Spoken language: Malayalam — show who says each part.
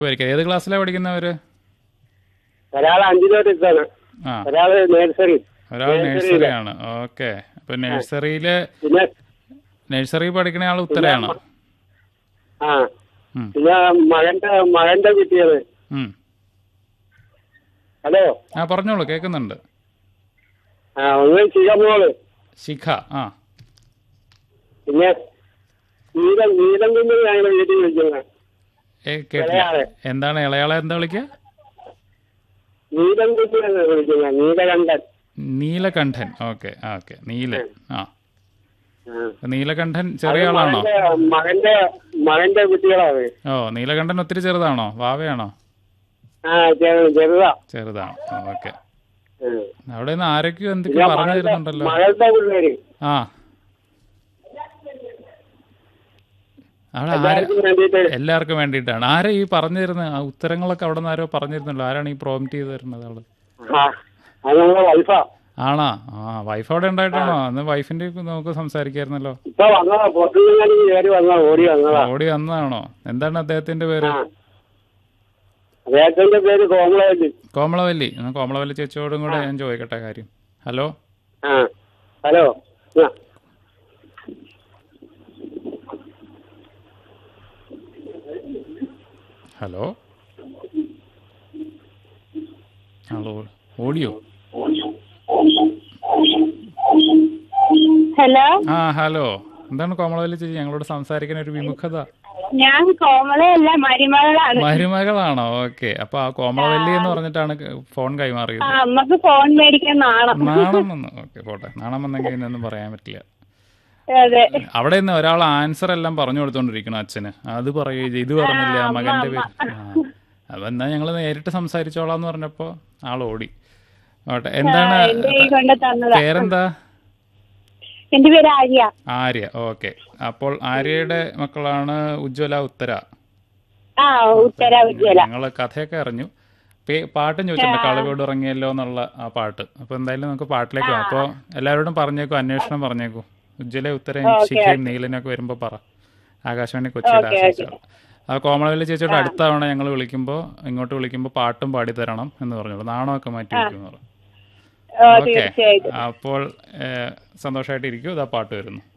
Speaker 1: വരിക ഏത് ക്ലാസ്സിലാണ് പഠിക്കുന്നവര്
Speaker 2: ഒരാൾ അഞ്ചിലോട്ടാണ്
Speaker 1: ആ
Speaker 2: ഒരാള് നേഴ്സറി
Speaker 1: ഒരാൾ നഴ്സറിയാണ് ഓക്കെ അപ്പൊ നഴ്സറിയില്
Speaker 2: പിന്നെ
Speaker 1: നഴ്സറി പഠിക്കണ ആൾ ഉത്തരയാണ്
Speaker 2: ആ
Speaker 1: ഉം.
Speaker 2: പിന്നെ മകന്റെ മകന്റെ കുട്ടികള്
Speaker 1: ഉം.
Speaker 2: ഹലോ
Speaker 1: ആ പറഞ്ഞോളൂ കേൾക്കുന്നുണ്ട്
Speaker 2: ആ ഒന്ന് ശിവമോള്
Speaker 1: ശിഖ ആ
Speaker 2: പിന്നെ നീലം നീലം കുഞ്ഞ് ഞങ്ങളുടെ വീട്ടിൽ വിളിക്കുന്നത്
Speaker 1: ഏ കേട്ടില്ല
Speaker 2: ഇളയാളെ.
Speaker 1: എന്താണ് ഇളയാളെ എന്താ വിളിക്കുക
Speaker 2: നീലം കുഞ്ഞ് എന്ന് വിളിക്കുന്നത് നീലകണ്ഠൻ
Speaker 1: നീലകണ്ഠൻ ഓക്കെ ആ ഓക്കെ നീല ആ
Speaker 2: ആ.
Speaker 1: നീലകണ്ഠൻ ചെറിയ ആളാണോ
Speaker 2: മകന്റെ മകന്റെ മകന്റെ കുട്ടികളാണ്
Speaker 1: ഓ നീലകണ്ഠൻ ഒത്തിരി ചെറുതാണോ വാവയാണോ
Speaker 2: ആ ചെറു ചെറുതാ
Speaker 1: ചെറുതാണ് ഓക്കെ
Speaker 2: ഉം.
Speaker 1: അവിടെ നിന്ന് ആരൊക്കെയോ
Speaker 2: പിന്നെ
Speaker 1: എന്തൊക്കെയോ പറഞ്ഞു
Speaker 2: മകളുടെ
Speaker 1: തരുന്നുണ്ടല്ലോ
Speaker 2: മകളുടെ പിള്ളേര്
Speaker 1: ആ അവിടെ ആര്
Speaker 2: എല്ലാവർക്കും വേണ്ടിയിട്ട്
Speaker 1: എല്ലാവർക്കും വേണ്ടിയിട്ടാണ് ആരാ ഈ പറഞ്ഞു തരുന്നത് ആ ഉത്തരങ്ങളൊക്കെ അവിടെ നിന്ന് ആരോ പറഞ്ഞു തരുന്നുണ്ടല്ലോ ആരാണ് ഈ പ്രോംപ്റ്റ് ചെയ്ത് തരുന്നത് ആള്
Speaker 2: ആ അത് നമ്മളെ വൈഫാ
Speaker 1: ആണാ ആ വൈഫ് അവിടെ ഉണ്ടായിട്ടാണോ അന്ന് വൈഫിന്റെ നമുക്ക് സംസാരിക്കായിരുന്നല്ലോ
Speaker 2: ഇപ്പൊ വന്നതാ പുറത്തുനിന്ന് കയറി വന്നതാ ഓടി വന്നതാ
Speaker 1: ഓടി വന്നതാണോ എന്താണ് അദ്ദേഹത്തിന്റെ പേര്
Speaker 2: ആ അദ്ദേഹത്തിന്റെ പേര് കോമളവല്ലി
Speaker 1: കോമളവല്ലി എന്നാ കോമളവല്ലി ചേച്ചിയോടും കൂടെ ഞാൻ ചോദിക്കട്ടെ കാര്യം ഹലോ
Speaker 2: ആ ഹലോ ആ
Speaker 1: ഹലോ ഹലോ ഓടിയോ
Speaker 3: ഹലോ
Speaker 1: ആ ഹലോ എന്താണ് കോമളവല്ലി ചേച്ചി ഞങ്ങളോട് സംസാരിക്കാൻ ഒരു വിമുഖത
Speaker 3: ഞാൻ കോമളയല്ല മരുമകളാണ്
Speaker 1: മരുമകളാണോ ഓക്കെ അപ്പൊ ആ കോമളവല്ലി എന്ന് പറഞ്ഞിട്ടാണ് ഫോൺ
Speaker 3: ആ
Speaker 1: കൈമാറിയത്
Speaker 3: അമ്മക്ക് ഫോൺ മേടിക്കാൻ നാണം
Speaker 1: നാണം വന്നു ഓക്കെ പോട്ടെ നാണം വന്നെങ്കിൽ ഇന്നൊന്നും പറയാൻ പറ്റില്ല
Speaker 3: അതെ
Speaker 1: അവിടെ നിന്ന് ഒരാൾ ആൻസർ എല്ലാം പറഞ്ഞു കൊടുത്തോണ്ടിരിക്കണം അച്ഛന് അത് പറയേ ഇത് പറഞ്ഞില്ല മകന്റെ പേര് ആ. അപ്പൊ എന്നാ ഞങ്ങള് നേരിട്ട് സംസാരിച്ചോളാന്ന് പറഞ്ഞപ്പോ ആൾ ഓടി ഓട്ടെ എന്താണ്
Speaker 3: എന്റെ കൈ കൊണ്ട് തന്നതാ
Speaker 1: പേരെന്താ
Speaker 3: എന്റെ പേര് ആര്യ
Speaker 1: ആര്യ ഓക്കെ അപ്പോൾ ആര്യയുടെ മക്കളാണ് ഉജ്ജ്വല ഉത്തര
Speaker 3: ആ ഉത്തര ഉജ്വല
Speaker 1: ഞങ്ങള് കഥയൊക്കെ അറിഞ്ഞു പേ- പാട്ടും ചോദിച്ചിട്ടുണ്ട് കളവോട് ഇറങ്ങിയല്ലോ എന്നുള്ള ആ പാട്ട് അപ്പൊ എന്തായാലും നമുക്ക് പാട്ടിലേക്ക് പോകാം അപ്പൊ എല്ലാവരോടും പറഞ്ഞേക്കൂ അന്വേഷണം പറഞ്ഞേക്കൂ ഉജ്ജ്വല ഉത്തരയും ശിഖയും നീലനൊക്കെ വരുമ്പോ പറ ആകാശവാണി കൊച്ചിയുടെ ആശംസകൾ ആ കോമളവല്ലി ചേച്ചിയുടെ അടുത്ത തവണ ഞങ്ങൾ വിളിക്കുമ്പോൾ ഇങ്ങോട്ട് വിളിക്കുമ്പോൾ പാട്ടും പാടി തരണം എന്ന് പറഞ്ഞോളൂ നാണമൊക്കെ മാറ്റി വെക്കും
Speaker 3: ഓ
Speaker 1: ഓക്കെ
Speaker 3: തീർച്ചയായിട്ടും
Speaker 1: അപ്പോൾ സന്തോഷമായിട്ട് ഇരിക്കൂ ഇതാ പാട്ട് വരുന്നു